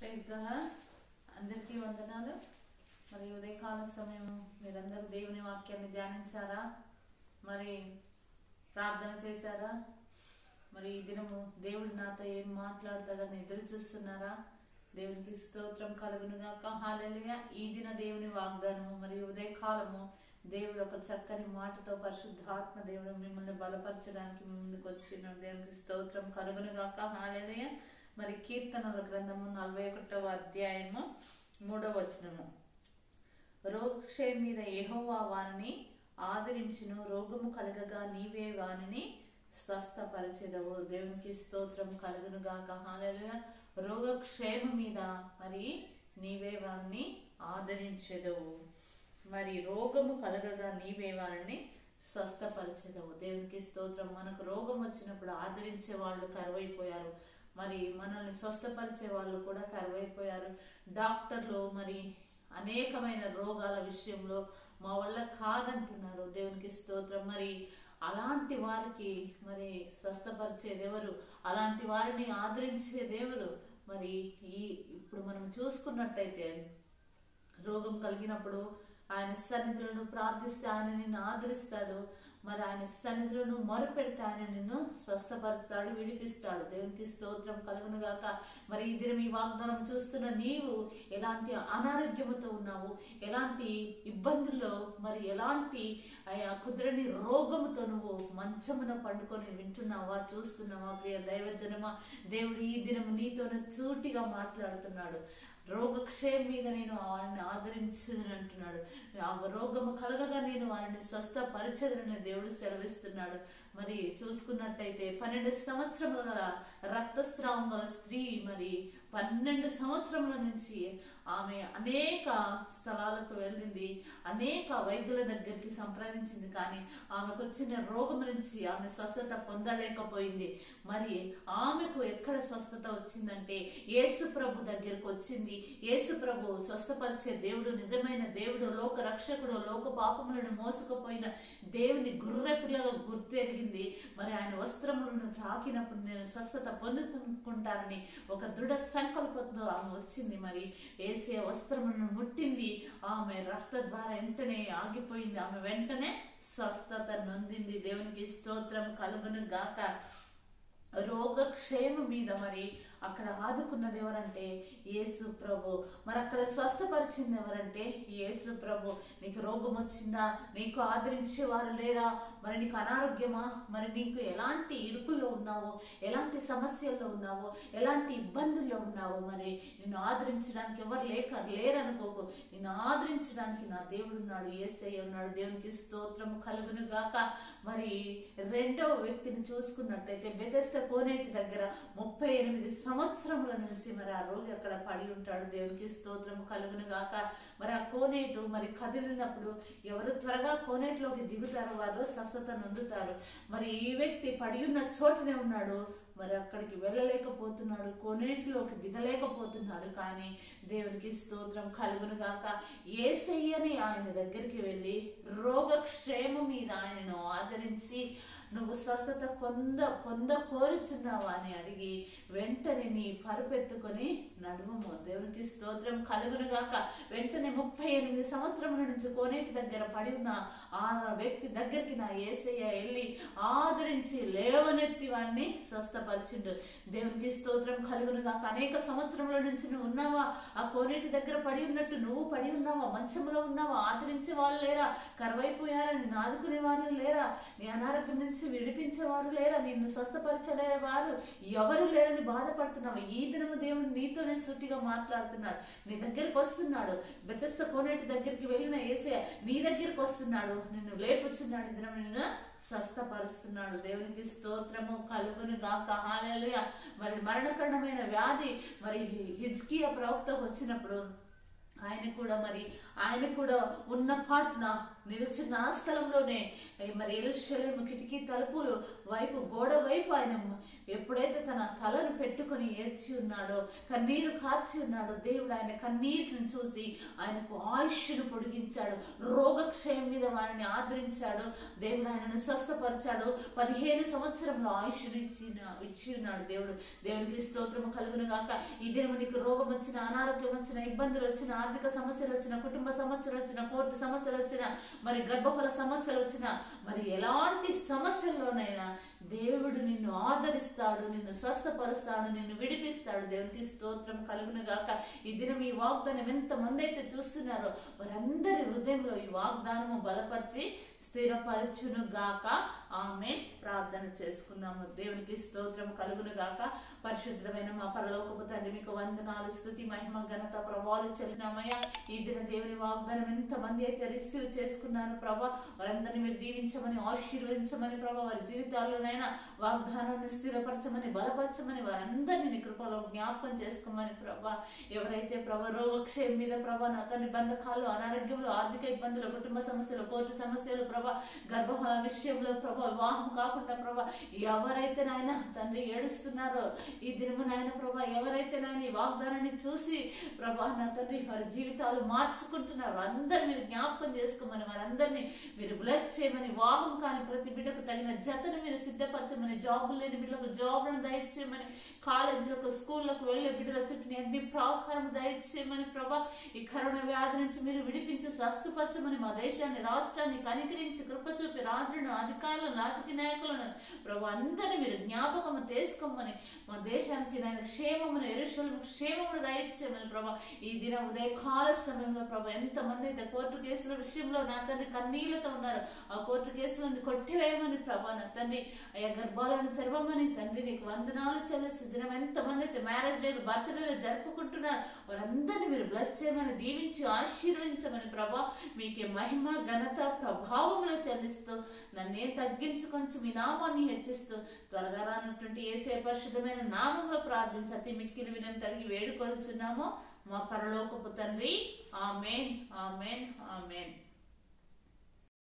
praise దహా అందరికీ వందనాలు మరి ఉదయకాల సమయం మీరందరూ దేవుని వాక్యాన్ని ధ్యానించారా మరి ప్రార్థన చేశారా మరి ఈ దినము దేవుడు నాతో ఏం మాట్లాడతాడని ఎదురు చూస్తున్నారా దేవునికి స్తోత్రం కలుగునుగాక హాలెలుయ ఈ దిన దేవుని వాగ్దానము మరియు ఉదయకాలము దేవుడు ఒక చక్కని మాటతో పరిశుద్ధాత్మ దేవుడు మిమ్మల్ని బలపరచడానికి మీ ముందుకు వచ్చిన దేవునికి స్తోత్రం కలుగునుగాక హాలెలుయ మరి కీర్తనల గ్రంథము నలభై ఒకటవ అధ్యాయము మూడవ వచనము రోగక్షయ మీద యెహోవా వానిని ఆదరించును రోగము కలగగా నీవే వానిని స్వస్థపరచెదవు దేవునికి స్తోత్రం కలుగును గాక హాలెలుయ రోగక్షేమ మీద మరి నీవే వారిని ఆదరించెదవు మరి రోగము కలగగా నీవే వారిని స్వస్థపరచెదవు దేవునికి స్తోత్రం మనకు రోగం వచ్చినప్పుడు ఆదరించే వాళ్ళు కరువైపోయారు మరి మనల్ని స్వస్థపరిచే వాళ్ళు కూడా కరువైపోయారు డాక్టర్లు మరి అనేకమైన రోగాల విషయంలో మా వల్ల కాదంటున్నారు దేవునికి స్తోత్రం మరి అలాంటి వారికి మరి స్వస్థపరిచేది ఎవరు అలాంటి వారిని ఆదరించేది ఎవరు మరి ఈ ఇప్పుడు మనం చూసుకున్నట్టయితే రోగం కలిగినప్పుడు ఆయన సన్నిధులను ప్రార్థిస్తే ఆయన నిన్ను ఆదరిస్తాడు మరి ఆయన సన్నిధులను మొరపెడితే ఆయన నిన్ను స్వస్థపరుస్తాడు విడిపిస్తాడు దేవునికి స్తోత్రం కలుగును గాక మరి ఈ దినం ఈ వాగ్దానం చూస్తున్న నీవు ఎలాంటి అనారోగ్యముతో ఉన్నావు ఎలాంటి ఇబ్బందుల్లో మరి ఎలాంటి ఆయా కుదరని రోగముతో నువ్వు మంచమున పండుకొని వింటున్నావా చూస్తున్నావా ప్రియ దైవజనమా దేవుడు ఈ దినం నీతోనే చూటిగా మాట్లాడుతున్నాడు రోగక్షయం మీద నేను వారిని ఆదరించదని అంటున్నాడు ఆ రోగము కలగగా నేను వారిని స్వస్థపరచదని దేవుడు సెలవిస్తున్నాడు మరి చూసుకున్నట్టయితే పన్నెండు సంవత్సరముల గల రక్తస్రావం గల స్త్రీ మరి పన్నెండు సంవత్సరముల నుంచి ఆమె అనేక స్థలాలకు వెళ్ళింది అనేక వైద్యుల దగ్గరికి సంప్రదించింది కానీ ఆమెకు వచ్చిన రోగం నుంచి ఆమె స్వస్థత పొందలేకపోయింది మరి ఆమెకు ఎక్కడ స్వస్థత వచ్చిందంటే యేసు ప్రభు దగ్గరకు వచ్చింది యేసు ప్రభు స్వస్థపరిచే దేవుడు నిజమైన దేవుడు లోక రక్షకుడు లోక పాపములను మోసుకుపోయిన దేవుని గుర్రెపిల్లగా గుర్తెరిగింది మరి ఆయన వస్త్రములను తాకినప్పుడు నేను స్వస్థత పొందుకుంటానని ఒక దృఢ సంకల్పంతో ఆమె వచ్చింది మరి ఏసే వస్త్రములను ముట్టింది ఆమె రక్త ద్వారా వెంటనే ఆగిపోయింది ఆమె వెంటనే స్వస్థత నొందింది దేవునికి స్తోత్రం కలుగును గాక రోగక్షేమ మీద మరి అక్కడ ఆదుకున్నది ఎవరంటే యేసు ప్రభు మరి అక్కడ స్వస్థపరిచింది ఎవరంటే యేసు ప్రభు నీకు రోగం వచ్చిందా నీకు ఆదరించే వారు లేరా మరి నీకు అనారోగ్యమా మరి నీకు ఎలాంటి ఇరుకుల్లో ఉన్నావో ఎలాంటి సమస్యల్లో ఉన్నావో ఎలాంటి ఇబ్బందుల్లో ఉన్నావో మరి నిన్ను ఆదరించడానికి ఎవరు లేక లేరనుకోకు నిన్ను ఆదరించడానికి నా దేవుడు ఉన్నాడు ఏసై ఉన్నాడు దేవునికి స్తోత్రం కలుగును గాక మరి రెండవ వ్యక్తిని చూసుకున్నట్టయితే బెతెస్త కోనేటి దగ్గర ముప్పై ఎనిమిది సంవత్సరముల నుంచి మరి ఆ రోగి అక్కడ పడి ఉంటాడు దేవునికి స్తోత్రం కలుగును గాక మరి ఆ కోనేటు మరి కదిలినప్పుడు ఎవరు త్వరగా కోనేటిలోకి దిగుతారు వారు స్వస్థత నొందుతారు మరి ఈ వ్యక్తి పడి ఉన్న చోటనే ఉన్నాడు మరి అక్కడికి వెళ్ళలేకపోతున్నాడు కోనేటిలోకి దిగలేకపోతున్నాడు కానీ దేవునికి స్తోత్రం కలుగును గాక ఏసయ్యని ఆయన దగ్గరికి వెళ్ళి రోగక్షేమం మీద ఆయనను ఆదరించి నువ్వు స్వస్థత కొంద పొంద కోరుచున్నావా అని అడిగి వెంటనే నీ పరుపెత్తుకొని నడుము దేవునికి స్తోత్రం కలుగును గాక వెంటనే ముప్పై ఎనిమిది సంవత్సరముల నుంచి కోనేటి దగ్గర పడి ఉన్న ఆ వ్యక్తి దగ్గరికి నా ఏసయ్య వెళ్ళి ఆదరించి లేవనెత్తి వాడిని స్వస్థపరిచిండు దేవునికి స్తోత్రం కలుగును గాక అనేక సంవత్సరముల నుంచి నువ్వు ఉన్నావా ఆ కోనేటి దగ్గర పడి ఉన్నట్టు నువ్వు పడి ఉన్నావా మంచంలో ఉన్నావా ఆదరించే వాళ్ళు లేరా కరువైపోయారా నిన్ను ఆదుకునే వాళ్ళు లేరా నీ అనారోగ్యం నుంచి విడిపించేవారు లేరా నిన్ను స్వస్థపరచలే వారు ఎవరు లేరని బాధపడుతున్నావు ఈ దినము దేవుడు నీతోనే సూటిగా మాట్లాడుతున్నాడు నీ దగ్గరికి వస్తున్నాడు బెతస్త కోనేటి దగ్గరికి వెళ్ళిన ఏసే నీ దగ్గరికి వస్తున్నాడు నిన్ను లేపుచున్నాడు ఈ దినం నిన్ను స్వస్థపరుస్తున్నాడు దేవునికి స్తోత్రము కలుగును గాక హాలేలుయ మరి మరణకరణమైన వ్యాధి మరి హిజ్కియా ప్రవక్త వచ్చినప్పుడు ఆయన కూడా మరి ఆయన కూడా ఉన్న పాటున నిలిచిన ఆ స్థలంలోనే మరి ఎరుషలేము కిటికీ తలుపులు వైపు గోడ వైపు ఆయన ఎప్పుడైతే తన తలను పెట్టుకొని ఏడ్చి ఉన్నాడో కన్నీరు కార్చి ఉన్నాడో దేవుడు ఆయన కన్నీటిని చూసి ఆయనకు ఆయుష్ను పొడిగించాడు రోగక్షయం మీద వారిని ఆదరించాడు దేవుడు ఆయనను స్వస్థపరిచాడు పదిహేను సంవత్సరంలో ఆయుష్ను ఇచ్చిన ఇచ్చి ఉన్నాడు దేవుడు దేవునికి స్తోత్రము కలుగును గాక ఈ దినము నీకు రోగం వచ్చిన అనారోగ్యం వచ్చిన ఇబ్బందులు వచ్చిన ఆర్థిక సమస్యలు వచ్చిన కుటుంబ సమస్యలు వచ్చిన కోర్టు సమస్యలు వచ్చిన మరి గర్భఫల సమస్యలు వచ్చిన మరి ఎలాంటి సమస్యల్లోనైనా దేవుడు నిన్ను ఆదరిస్తాడు నిన్ను స్వస్థపరుస్తాడు నిన్ను విడిపిస్తాడు దేవునికి స్తోత్రం కలుగును గాక ఈ దినం ఈ వాగ్దానం ఎంత మంది అయితే చూస్తున్నారో వారందరి హృదయంలో ఈ వాగ్దానము బలపరిచి స్థిరపరచును గాక ఆమె ప్రార్థన చేసుకుందాము దేవునికి స్తోత్రం కలుగును గాక పరిశుద్ధమైన మా పరలోకపు తండ్రి మీకు వందనాలు స్థుతి మహిమ ఘనత ప్రభావాలు చెల్లినామయ్యా ఈ దిన దేవుని వాగ్దానం ఎంత మంది అయితే రిసీవ్ చేసుకున్నారు ప్రభా వారందరినీ మీరు దీవించమని ఆశీర్వదించమని ప్రభా వారి జీవితాల్లోనైనా వాగ్దానాన్ని స్థిరపరచమని బలపరచమని వారందరినీ నీ కృపలో జ్ఞాపకం చేసుకోమని ప్రభా ఎవరైతే ప్రభా రోగక్షయం మీద ప్రభా నా తండ్రి బంధకాలు అనారోగ్యంలో ఆర్థిక ఇబ్బందులు కుటుంబ సమస్యలు కోర్టు సమస్యలు ప్రభా గర్భఫల విషయంలో ప్రభా వివాహం కాకుండా ప్రభా ఎవరైతే నాయన తండ్రి ఏడుస్తున్నారో ఈ దినము నాయన ప్రభా ఎవరైతే నాయన ఈ వాగ్దానాన్ని చూసి ప్రభా నా తండ్రి వారి జీవితాలు మార్చుకుంటున్నారు అందరిని మీరు జ్ఞాపకం చేసుకోమని వారందరినీ మీరు బ్లెస్ చేయమని వివాహం కాని ప్రతి బిడ్డకు తగిన జతను మీరు సిద్ధపరచమని జాబులు లేని బిడ్డలకు జాబులను దయచేయమని కాలేజీలకు స్కూళ్ళకు వెళ్ళే బిడ్డల చుట్టూ అన్ని ప్రాకారం దయచేయమని ప్రభా ఈ కరోనా వ్యాధి నుంచి మీరు విడిపించి స్వస్థపరచమని మా దేశాన్ని రాష్ట్రాన్ని కనికరించి కృప చూపి రాజులను అధికారులను రాజకీయ నాయకులను ప్రభు అందరినీ మీరు జ్ఞాపకము తీసుకోమని మా దేశానికి నేను క్షేమమును ఎరుషులను క్షేమమును దయచేయమని ప్రభా ఈ దినం ఉదయ కాల సమయంలో ప్రభా ఎంతమంది అయితే కోర్టు కేసుల విషయంలో నా తండ్రి కన్నీళ్లతో ఉన్నారు ఆ కోర్టు కేసులను కొట్టివేయమని ప్రభా నా తండ్రి అయ్యా గర్భాలను తెరవమని తండ్రి నీకు వందనాలు చెల్లిస్తూ దినం ఎంతమంది అయితే మ్యారేజ్ డేలు బర్త్డేలు జరుపుకుంటున్నారు వారందరినీ మీరు బ్లెస్ చేయమని దీవించి ఆశీర్వదించమని ప్రభా మీకే మహిమ ఘనత ప్రభావములు చెల్లిస్తూ నన్నే తగ్గించుకొంచు మీ నామాన్ని హెచ్చిస్తూ త్వరగా రానటువంటి ఏసే పరిశుద్ధమైన నామంలో ప్రార్థించి అతి మిక్కిలి వినం తరిగి వేడుకొలుచున్నాము మా పరలోకపు తండ్రి ఆమెన్ ఆమెన్ ఆమెన్